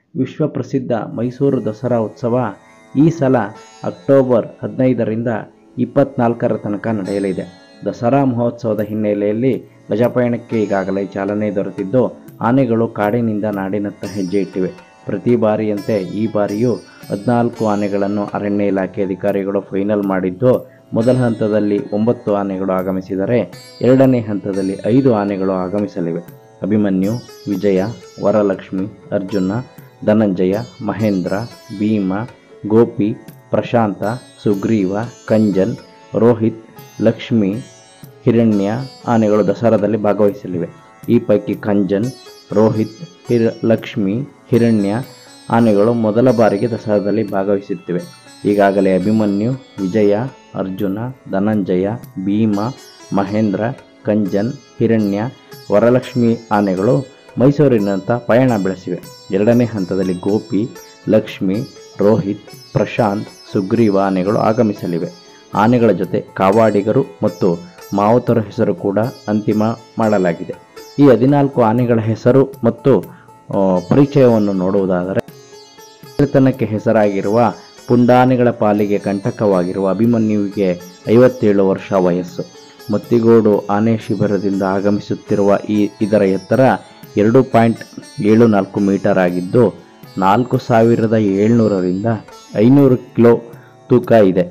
ವಿಶ್ವ ಪ್ರಸಿದ್ಧ ಮೈಸೂರು ದಸರಾ ಉತ್ಸವ ಈ ಸಲ ಅಕ್ಟೋಬರ್ ಹದಿನೈದರಿಂದ ಇಪ್ಪತ್ನಾಲ್ಕರ ತನಕ ನಡೆಯಲಿದೆ ದಸರಾ ಮಹೋತ್ಸವದ ಹಿನ್ನೆಲೆಯಲ್ಲಿ ಗಜಪಯಣಕ್ಕೆ ಈಗಾಗಲೇ ಚಾಲನೆ ದೊರೆತಿದ್ದು ಆನೆಗಳು ಕಾಡಿನಿಂದ ನಾಡಿನತ್ತ ಹೆಜ್ಜೆ ಇಟ್ಟಿವೆ ಪ್ರತಿ ಬಾರಿಯಂತೆ ಈ ಬಾರಿಯೂ ಹದಿನಾಲ್ಕು ಆನೆಗಳನ್ನು ಅರಣ್ಯ ಇಲಾಖೆ ಅಧಿಕಾರಿಗಳು ಫೈನಲ್ ಮಾಡಿದ್ದು ಮೊದಲ ಹಂತದಲ್ಲಿ ಒಂಬತ್ತು ಆನೆಗಳು ಆಗಮಿಸಿದರೆ ಎರಡನೇ ಹಂತದಲ್ಲಿ ಐದು ಆನೆಗಳು ಆಗಮಿಸಲಿವೆ ಅಭಿಮನ್ಯು ವಿಜಯ ವರಲಕ್ಷ್ಮಿ ಅರ್ಜುನ ಧನಂಜಯ ಮಹೇಂದ್ರ ಭೀಮ ಗೋಪಿ ಪ್ರಶಾಂತ ಸುಗ್ರೀವ ಕಂಜನ್ ರೋಹಿತ್ ಲಕ್ಷ್ಮಿ ಹಿರಣ್ಯ ಆನೆಗಳು ದಸರಾದಲ್ಲಿ ಭಾಗವಹಿಸಲಿವೆ ಈ ಪೈಕಿ ಕಂಜನ್ ರೋಹಿತ್ ಹಿರ ಲಕ್ಷ್ಮಿ ಹಿರಣ್ಯ ಆನೆಗಳು ಮೊದಲ ಬಾರಿಗೆ ದಸರಾದಲ್ಲಿ ಭಾಗವಹಿಸುತ್ತಿವೆ ಈಗಾಗಲೇ ಅಭಿಮನ್ಯು ವಿಜಯ ಅರ್ಜುನ ಧನಂಜಯ ಭೀಮ ಮಹೇಂದ್ರ ಕಂಜನ್ ಹಿರಣ್ಯ ವರಲಕ್ಷ್ಮಿ ಆನೆಗಳು ಮೈಸೂರಿನಂತ ಪಯಣ ಬೆಳೆಸಿವೆ ಎರಡನೇ ಹಂತದಲ್ಲಿ ಗೋಪಿ ಲಕ್ಷ್ಮಿ ರೋಹಿತ್ ಪ್ರಶಾಂತ್ ಸುಗ್ರೀವ ಆನೆಗಳು ಆಗಮಿಸಲಿವೆ ಆನೆಗಳ ಜೊತೆ ಕಾವಾಡಿಗರು ಮತ್ತು ಮಾವುತರ ಹೆಸರು ಕೂಡ ಅಂತಿಮ ಮಾಡಲಾಗಿದೆ ಈ ಹದಿನಾಲ್ಕು ಆನೆಗಳ ಹೆಸರು ಮತ್ತು ಆ, ಪರಿಚಯವನ್ನು ನೋಡುವುದಾದರೆ ಹಿರಿತನಕ್ಕೆ ಹೆಸರಾಗಿರುವ ಪುಂಡಾನೆಗಳ ಪಾಲಿಗೆ ಕಂಟಕವಾಗಿರುವ ಅಭಿಮನ್ಯುವಿಗೆ ಐವತ್ತೇಳು ವರ್ಷ ವಯಸ್ಸು ಮತ್ತಿಗೋಡು ಆನೆ ಶಿಬಿರದಿಂದ ಆಗಮಿಸುತ್ತಿರುವ ಈ ಇದರ ಎತ್ತರ ಎರಡು ಪಾಯಿಂಟ್ ಏಳು ನಾಲ್ಕು ಮೀಟರ್ ಆಗಿದ್ದು ನಾಲ್ಕು ಸಾವಿರದ ಏಳ್ನೂರರಿಂದ ಐನೂರು ಕಿಲೋ ತೂಕ ಇದೆ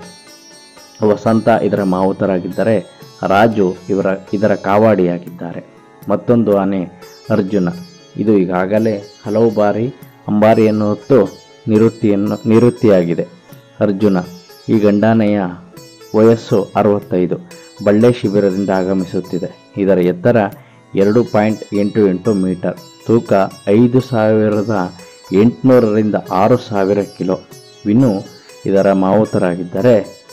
ವಸಂತ ಇದರ ಮಾವುತರಾಗಿದ್ದರೆ ರಾಜು ಇವರ ಇದರ ಕಾವಾಡಿಯಾಗಿದ್ದಾರೆ ಮತ್ತೊಂದು ಆನೆ ಅರ್ಜುನ ಇದು ಈಗಾಗಲೇ ಹಲವು ಬಾರಿ ಅಂಬಾರಿಯನ್ನು ಹೊತ್ತು ನಿವೃತ್ತಿಯನ್ನು ನಿವೃತ್ತಿಯಾಗಿದೆ ಅರ್ಜುನ ಈ ಗಂಡಾನೆಯ ವಯಸ್ಸು ಅರವತ್ತೈದು ಬಳ್ಳೆ ಶಿಬಿರದಿಂದ ಆಗಮಿಸುತ್ತಿದೆ ಇದರ ಎತ್ತರ ಎರಡು ಪಾಯಿಂಟ್ ಎಂಟು ಎಂಟು ಮೀಟರ್ ತೂಕ ಐದು ಸಾವಿರದ ಎಂಟುನೂರರಿಂದ ಆರು ಸಾವಿರ ಕಿಲೋ ವಿನು ಇದರ ಮಾವುತರಾಗಿದ್ದರೆ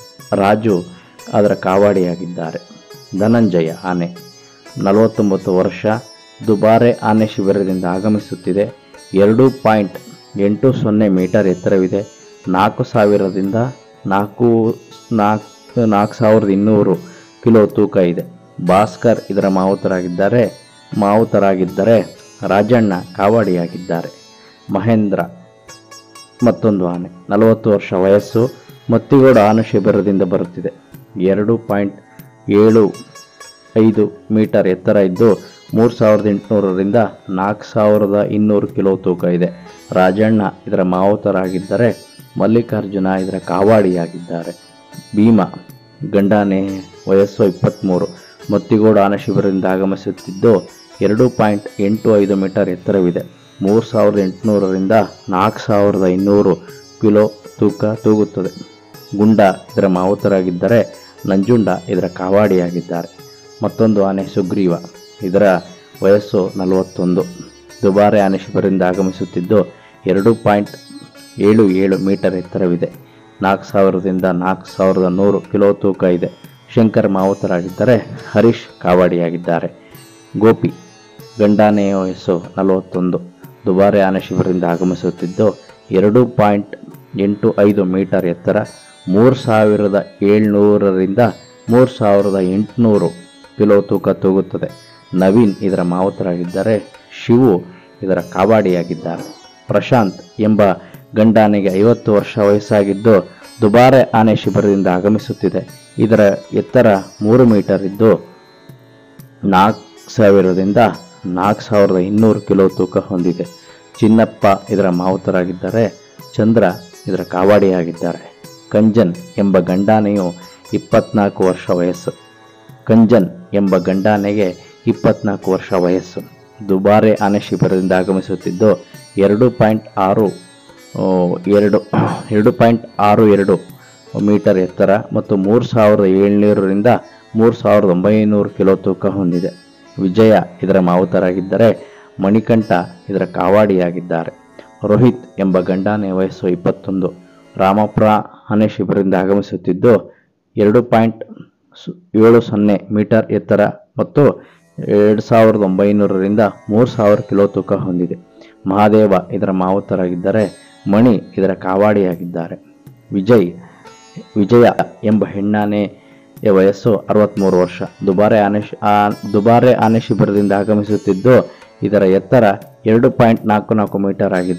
ರಾಜು ಅದರ ಕಾವಾಡಿಯಾಗಿದ್ದಾರೆ ಧನಂಜಯ ಆನೆ ನಲವತ್ತೊಂಬತ್ತು ವರ್ಷ ದುಬಾರೆ ಆನೆ ಶಿಬಿರದಿಂದ ಆಗಮಿಸುತ್ತಿದೆ ಎರಡು ಪಾಯಿಂಟ್ ಎಂಟು ಸೊನ್ನೆ ಮೀಟರ್ ಎತ್ತರವಿದೆ ನಾಲ್ಕು ಸಾವಿರದಿಂದ ನಾಲ್ಕು ನಾಲ್ಕು ನಾಲ್ಕು ಸಾವಿರದ ಇನ್ನೂರು ಕಿಲೋ ತೂಕ ಇದೆ ಭಾಸ್ಕರ್ ಇದರ ಮಾವುತರಾಗಿದ್ದಾರೆ ಮಾವುತರಾಗಿದ್ದರೆ ರಾಜಣ್ಣ ಕಾವಾಡಿಯಾಗಿದ್ದಾರೆ ಮಹೇಂದ್ರ ಮತ್ತೊಂದು ಆನೆ ನಲವತ್ತು ವರ್ಷ ವಯಸ್ಸು ಮತ್ತಿಗೋಡು ಆನೆ ಶಿಬಿರದಿಂದ ಬರುತ್ತಿದೆ ಎರಡು ಪಾಯಿಂಟ್ ಏಳು ಐದು ಮೀಟರ್ ಎತ್ತರ ಇದ್ದು ಮೂರು ಸಾವಿರದ ಎಂಟುನೂರರಿಂದ ನಾಲ್ಕು ಸಾವಿರದ ಇನ್ನೂರು ಕಿಲೋ ತೂಕ ಇದೆ ರಾಜಣ್ಣ ಇದರ ಮಾವುತರಾಗಿದ್ದರೆ ಮಲ್ಲಿಕಾರ್ಜುನ ಇದರ ಕಾವಾಡಿಯಾಗಿದ್ದಾರೆ ಭೀಮ ಗಂಡಾನೆ ವಯಸ್ಸು ಇಪ್ಪತ್ತ್ಮೂರು ಮತ್ತಿಗೋಡು ಆನೆ ಶಿಬಿರದಿಂದ ಆಗಮಿಸುತ್ತಿದ್ದು ಎರಡು ಪಾಯಿಂಟ್ ಎಂಟು ಐದು ಮೀಟರ್ ಎತ್ತರವಿದೆ ಮೂರು ಸಾವಿರದ ಎಂಟುನೂರರಿಂದ ನಾಲ್ಕು ಸಾವಿರದ ಇನ್ನೂರು ಕಿಲೋ ತೂಕ ತೂಗುತ್ತದೆ ಗುಂಡ ಇದರ ಮಾವುತರಾಗಿದ್ದರೆ ನಂಜುಂಡ ಇದರ ಕಾವಾಡಿಯಾಗಿದ್ದಾರೆ ಮತ್ತೊಂದು ಆನೆ ಸುಗ್ರೀವ ಇದರ ವಯಸ್ಸು ನಲವತ್ತೊಂದು ದುಬಾರೆ ಆನೆ ಶಿಬಿರದಿಂದ ಆಗಮಿಸುತ್ತಿದ್ದು ಎರಡು ಪಾಯಿಂಟ್ ಏಳು ಏಳು ಮೀಟರ್ ಎತ್ತರವಿದೆ ನಾಲ್ಕು ಸಾವಿರದಿಂದ ನಾಲ್ಕು ಸಾವಿರದ ನೂರು ಕಿಲೋ ತೂಕ ಇದೆ ಶಂಕರ್ ಮಾವುತರಾಗಿದ್ದರೆ ಹರೀಶ್ ಕಾವಾಡಿಯಾಗಿದ್ದಾರೆ ಗೋಪಿ ಗಂಡಾನೆಯ ವಯಸ್ಸು ನಲವತ್ತೊಂದು ದುಬಾರೆ ಆನೆ ಶಿಬಿರದಿಂದ ಆಗಮಿಸುತ್ತಿದ್ದು ಎರಡು ಪಾಯಿಂಟ್ ಎಂಟು ಐದು ಮೀಟರ್ ಎತ್ತರ ಮೂರು ಸಾವಿರದ ಏಳ್ನೂರರಿಂದ ಮೂರು ಸಾವಿರದ ಎಂಟುನೂರು ಕಿಲೋ ತೂಕ ತೂಗುತ್ತದೆ ನವೀನ್ ಇದರ ಮಾವುತರಾಗಿದ್ದರೆ ಶಿವು ಇದರ ಕಾವಾಡಿಯಾಗಿದ್ದಾರೆ ಪ್ರಶಾಂತ್ ಎಂಬ ಗಂಡಾನೆಗೆ ಐವತ್ತು ವರ್ಷ ವಯಸ್ಸಾಗಿದ್ದು ದುಬಾರೆ ಆನೆ ಶಿಬಿರದಿಂದ ಆಗಮಿಸುತ್ತಿದೆ ಇದರ ಎತ್ತರ ಮೂರು ಮೀಟರ್ ಇದ್ದು ನಾಲ್ಕು ಸಾವಿರದಿಂದ ನಾಲ್ಕು ಸಾವಿರದ ಇನ್ನೂರು ಕಿಲೋ ತೂಕ ಹೊಂದಿದೆ ಚಿನ್ನಪ್ಪ ಇದರ ಮಾವುತರಾಗಿದ್ದರೆ ಚಂದ್ರ ಇದರ ಕಾವಾಡಿಯಾಗಿದ್ದಾರೆ ಕಂಜನ್ ಎಂಬ ಗಂಡಾನೆಯು ಇಪ್ಪತ್ನಾಲ್ಕು ವರ್ಷ ವಯಸ್ಸು ಕಂಜನ್ ಎಂಬ ಗಂಡಾನೆಗೆ ಇಪ್ಪತ್ನಾಲ್ಕು ವರ್ಷ ವಯಸ್ಸು ದುಬಾರೆ ಆನೆ ಶಿಬಿರದಿಂದ ಆಗಮಿಸುತ್ತಿದ್ದು ಎರಡು ಪಾಯಿಂಟ್ ಆರು ಆ, ಎರಡು ಎರಡು ಪಾಯಿಂಟ್ ಆರು ಎರಡು ಮೀಟರ್ ಎತ್ತರ ಮತ್ತು ಮೂರು ಸಾವಿರದ ಏಳ್ನೂರರಿಂದ ಮೂರು ಸಾವಿರದ ಒಂಬೈನೂರು ಕಿಲೋ ತೂಕ ಹೊಂದಿದೆ ವಿಜಯ ಇದರ ಮಾವುತರಾಗಿದ್ದರೆ ಮಣಿಕಂಠ ಇದರ ಕಾವಾಡಿಯಾಗಿದ್ದಾರೆ ರೋಹಿತ್ ಎಂಬ ಗಂಡಾನೆ ವಯಸ್ಸು ಇಪ್ಪತ್ತೊಂದು ರಾಮಪುರ ಆನೆ ಶಿಬಿರದಿಂದ ಆಗಮಿಸುತ್ತಿದ್ದು ಎರಡು ಪಾಯಿಂಟ್ ಸು- ಏಳು ಸೊನ್ನೆ ಮೀಟರ್ ಎತ್ತರ ಮತ್ತು ಎರಡು ಸಾವಿರದ ಒಂಬೈನೂರರಿಂದ ಮೂರು ಸಾವಿರ ಕಿಲೋ ತೂಕ ಹೊಂದಿದೆ ಮಹಾದೇವ ಇದರ ಮಾವುತರಾಗಿದ್ದರೆ ಮಣಿ ಇದರ ಕಾವಾಡಿಯಾಗಿದ್ದಾರೆ ವಿಜಯ್ ವಿಜಯ ಎಂಬ ಹೆಣ್ಣಾನೆಯ ವಯಸ್ಸು ಅರವತ್ತ್ಮೂರು ವರ್ಷ ದುಬಾರೆ ಆನೆ ಶಿ- ಆ ದುಬಾರೆ ಆನೆ ಶಿಬಿರದಿಂದ ಆಗಮಿಸುತ್ತಿದ್ದು ಇದರ ಎತ್ತರ ಎರಡು ಪಾಯಿಂಟ್ ನಾಲ್ಕು ನಾಲ್ಕು ಮೀಟರ್ ಆಗಿದೆ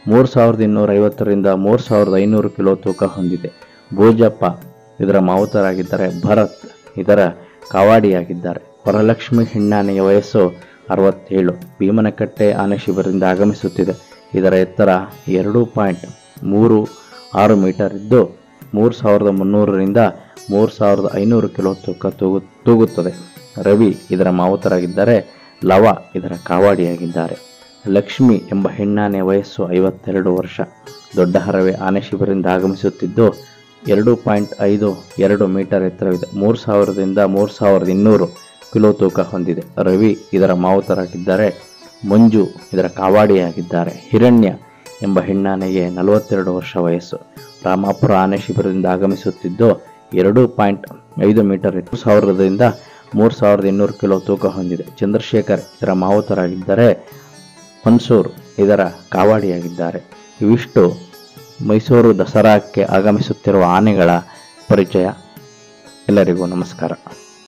ಮೂರು ಸಾವಿರದ ಇನ್ನೂರ ಐವತ್ತರಿಂದ ಮೂರು ಸಾವಿರದ ಐನೂರು ಕಿಲೋ ತೂಕ ಹೊಂದಿದೆ ಭೋಜಪ್ಪ ಇದರ ಮಾವುತರಾಗಿದ್ದರೆ ಭರತ್ ಇದರ ಕಾವಾಡಿಯಾಗಿದ್ದಾರೆ ವರಲಕ್ಷ್ಮಿ ಹೆಣ್ಣಾನೆಯ ವಯಸ್ಸು ಅರವತ್ತೇಳು ಭೀಮನಕಟ್ಟೆ ಆನೆ ಶಿಬಿರದಿಂದ ಆಗಮಿಸುತ್ತಿದೆ ಇದರ ಎತ್ತರ ಎರಡು ಪಾಯಿಂಟ್ ಮೂರು ಆರು ಮೀಟರ್ ಇದ್ದು ಮೂರು ಸಾವಿರದ ಮುನ್ನೂರರಿಂದ ಮೂರು ಸಾವಿರದ ಐನೂರು ಕಿಲೋ ತೂಕ ತೂಗು ತೂಗುತ್ತದೆ ರವಿ ಇದರ ಮಾವುತರಾಗಿದ್ದರೆ ಲವ ಇದರ ಕಾವಾಡಿಯಾಗಿದ್ದಾರೆ ಲಕ್ಷ್ಮಿ ಎಂಬ ಹೆಣ್ಣಾನೆಯ ವಯಸ್ಸು ಐವತ್ತೆರಡು ವರ್ಷ ದೊಡ್ಡ ಹರವೆ ಆನೆ ಶಿಬಿರದಿಂದ ಆಗಮಿಸುತ್ತಿದ್ದು ಎರಡು ಪಾಯಿಂಟ್ ಐದು ಎರಡು ಮೀಟರ್ ಎತ್ತರವಿದೆ ಮೂರು ಸಾವಿರದಿಂದ ಮೂರು ಸಾವಿರದ ಇನ್ನೂರು ಕಿಲೋ ತೂಕ ಹೊಂದಿದೆ ರವಿ ಇದರ ಮಾವುತರಾಗಿದ್ದಾರೆ ಮಂಜು ಇದರ ಕಾವಾಡಿಯಾಗಿದ್ದಾರೆ ಹಿರಣ್ಯ ಎಂಬ ಹೆಣ್ಣಾನೆಗೆ ನಲವತ್ತೆರಡು ವರ್ಷ ವಯಸ್ಸು ರಾಮಾಪುರ ಆನೆ ಶಿಬಿರದಿಂದ ಆಗಮಿಸುತ್ತಿದ್ದು ಎರಡು ಪಾಯಿಂಟ್ ಐದು ಮೀಟರ್ ಎತ್ತು ಸಾವಿರದಿಂದ ಮೂರು ಸಾವಿರದ ಇನ್ನೂರು ಕಿಲೋ ತೂಕ ಹೊಂದಿದೆ ಚಂದ್ರಶೇಖರ್ ಇದರ ಮಾವುತರಾಗಿದ್ದರೆ ಮನ್ಸೂರ್ ಇದರ ಕಾವಾಡಿಯಾಗಿದ್ದಾರೆ ಇವಿಷ್ಟು ಮೈಸೂರು ದಸರಾಕ್ಕೆ ಆಗಮಿಸುತ್ತಿರುವ ಆನೆಗಳ ಪರಿಚಯ ಎಲ್ಲರಿಗೂ ನಮಸ್ಕಾರ